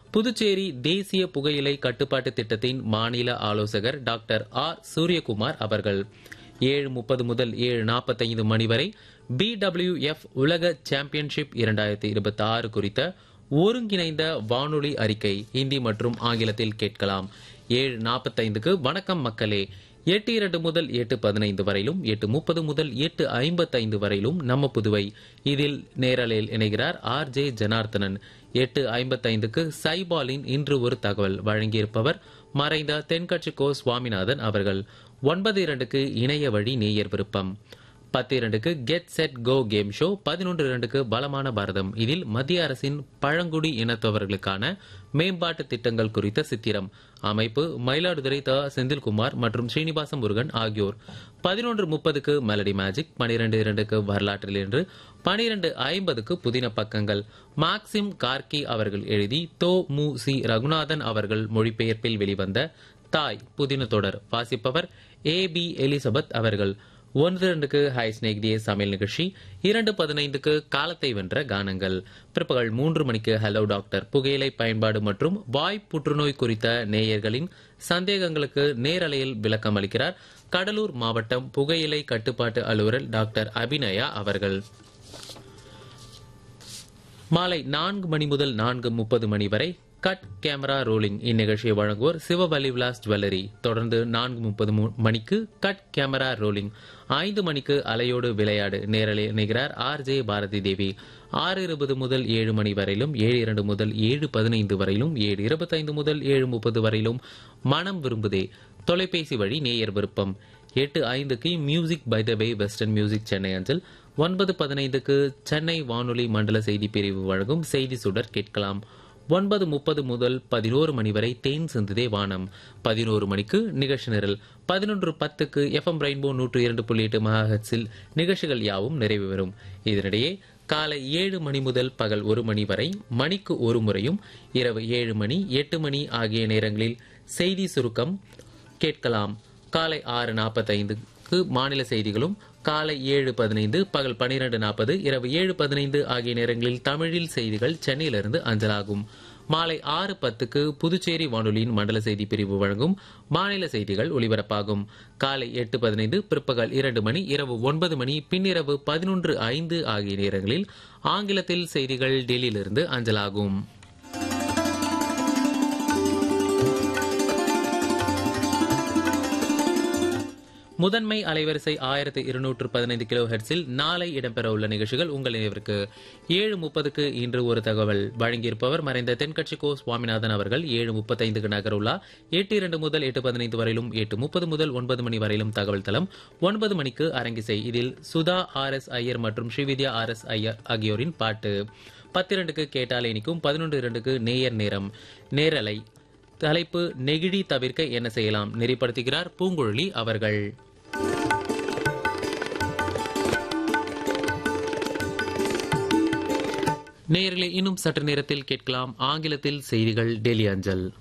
புதுச்சேரி தேசிய புகையிலை கட்டுப்பாட்டு திட்டத்தின் மாநில ஆலோசகர் டாக்டர் ஆர் சூரியகுமார் அவர்கள் ஏழு முப்பது முதல் ஏழு நாற்பத்தைந்து மணி வரை பிடபிள்யூஎஃப் உலக சாம்பியன்ஷிப் இரண்டாயிரத்தி இருபத்தி ஆறு குறித்த ஒருங்கிணைந்த வானொலி அறிக்கை ஹிந்தி மற்றும் ஆங்கிலத்தில் கேட்கலாம் ஏழு நாற்பத்தைந்துக்கு வணக்கம் மக்களே எட்டு இரண்டு முதல் எட்டு பதினைந்து வரையிலும் எட்டு முப்பது முதல் எட்டு ஐம்பத்தைந்து வரையிலும் நம்ம புதுவை இதில் நேரலையில் இணைகிறார் ஆர் ஜே ஜனார்த்தனன் எட்டு ஐம்பத்தைந்துக்கு சைபாலின் இன்று ஒரு தகவல் வழங்கியிருப்பவர் மறைந்த தென்கட்சி கோ சுவாமிநாதன் அவர்கள் ஒன்பது இரண்டுக்கு இணைய வழி நேயர் விருப்பம் பத்து இரண்டுக்கு get set go game show பதினொன்று இரண்டுக்கு பலமான பாரதம் இதில் மத்திய அரசின் பழங்குடி இனத்தவர்களுக்கான மேம்பாட்டு திட்டங்கள் குறித்த சித்திரம் அமைப்பு மயிலாடுதுறை த செந்தில்குமார் மற்றும் ஸ்ரீனிவாச முருகன் ஆகியோர் பதினொன்று முப்பதுக்கு மெலடி மேஜிக் பனிரெண்டு இரண்டுக்கு வரலாற்றில் என்று பனிரெண்டு ஐம்பதுக்கு புதின பக்கங்கள் மாக்சிம் கார்கி அவர்கள் எழுதி தோ மு சி ரகுநாதன் அவர்கள் மொழிபெயர்ப்பில் வெளிவந்த தாய் புதின தொடர் வாசிப்பவர் ஏ பி எலிசபெத் அவர்கள் ஒன்று ரெண்டுக்கு ஹை ஸ்னேக் டே சமையல் நிகழ்ச்சி இரண்டு பதினைந்துக்கு காலத்தை வென்ற கானங்கள் பிற்பகல் மூன்று மணிக்கு ஹலோ டாக்டர் புகையிலை பயன்பாடு மற்றும் வாய் புற்றுநோய் குறித்த நேயர்களின் சந்தேகங்களுக்கு நேரலையில் விளக்கம் அளிக்கிறார் கடலூர் மாவட்டம் புகையிலை கட்டுப்பாட்டு அலுவலர் டாக்டர் அபிநயா அவர்கள் மாலை நான்கு மணி முதல் நான்கு முப்பது மணி வரை கட் கேமரா ரோலிங் இந்நிகழ்ச்சியை வழங்குவோர் சிவவலி விலாஸ் ஜுவல்லரி தொடர்ந்து நான்கு முப்பது மணிக்கு கட் கேமரா ரோலிங் ஐந்து மணிக்கு அலையோடு விளையாடு நேரலை இணைகிறார் ஆர் ஜே பாரதி தேவி ஆறு இருபது முதல் ஏழு மணி வரையிலும் ஏழு இரண்டு முதல் ஏழு பதினைந்து வரையிலும் ஏழு இருபத்தைந்து முதல் ஏழு முப்பது வரையிலும் மனம் விரும்புதே தொலைபேசி வழி நேயர் விருப்பம் எட்டு ஐந்துக்கு music by the way western music Chennai அஞ்சல் ஒன்பது பதினைந்துக்கு சென்னை வானொலி மண்டல செய்தி பிரிவு வழங்கும் செய்தி சுடர் கேட்கலாம் ஒன்பது முப்பது முதல் பதினோரு மணி வரை தேன் சிந்துதே வானம் பதினோரு மணிக்கு நிகழ்ச்சி நிரல் பதினொன்று பத்துக்கு எஃப்எம் ரெயின்போ நூற்று இரண்டு புள்ளி எட்டு மகாஹட்ஸில் நிகழ்ச்சிகள் யாவும் நிறைவு பெறும் இதனிடையே காலை ஏழு மணி முதல் பகல் ஒரு மணி வரை மணிக்கு ஒரு முறையும் இரவு ஏழு மணி எட்டு மணி ஆகிய நேரங்களில் செய்தி சுருக்கம் கேட்கலாம் காலை ஆறு நாற்பத்தைந்துக்கு மாநில செய்திகளும் காலை ஏழு பதினைந்து பகல் பனிரெண்டு நாற்பது இரவு ஏழு பதினைந்து ஆகிய நேரங்களில் தமிழில் செய்திகள் சென்னையிலிருந்து அஞ்சலாகும் மாலை ஆறு பத்துக்கு புதுச்சேரி வானொலியின் மண்டல செய்தி பிரிவு வழங்கும் மாநில செய்திகள் ஒலிபரப்பாகும் காலை எட்டு பதினைந்து பிற்பகல் இரண்டு மணி இரவு ஒன்பது மணி பின்னிரவு பதினொன்று ஐந்து ஆகிய நேரங்களில் ஆங்கிலத்தில் செய்திகள் டெல்லியிலிருந்து அஞ்சலாகும் முதன்மை அலைவரிசை ஆயிரத்தி இருநூற்று பதினைந்து கிலோ ஹெர்ட்ஸில் நாளை இடம்பெற உள்ள நிகழ்ச்சிகள் உங்கள் நினைவிற்கு ஏழு முப்பதுக்கு இன்று ஒரு தகவல் வழங்கியிருப்பவர் மறைந்த தென்கட்சி கோ சுவாமிநாதன் அவர்கள் ஏழு முப்பத்தைந்துக்கு நகருலா எட்டு இரண்டு முதல் எட்டு பதினைந்து வரையிலும் எட்டு முப்பது முதல் ஒன்பது மணி வரையிலும் தகவல் தளம் ஒன்பது மணிக்கு அரங்கிசை இதில் சுதா ஆர் எஸ் ஐயர் மற்றும் ஸ்ரீவித்யா ஆர் எஸ் ஐயர் ஆகியோரின் பாட்டு பத்திரண்டுக்கு கேட்டாலே இனிக்கும் பதினொன்று இரண்டுக்கு நேயர் நேரம் நேரலை தலைப்பு நெகிழி தவிர்க்க என்ன செய்யலாம் நெறிப்படுத்துகிறார் பூங்குழலி அவர்கள் நேயர்களே இன்னும் சற்று நேரத்தில் கேட்கலாம் ஆங்கிலத்தில் செய்திகள் டெல்லி அஞ்சல்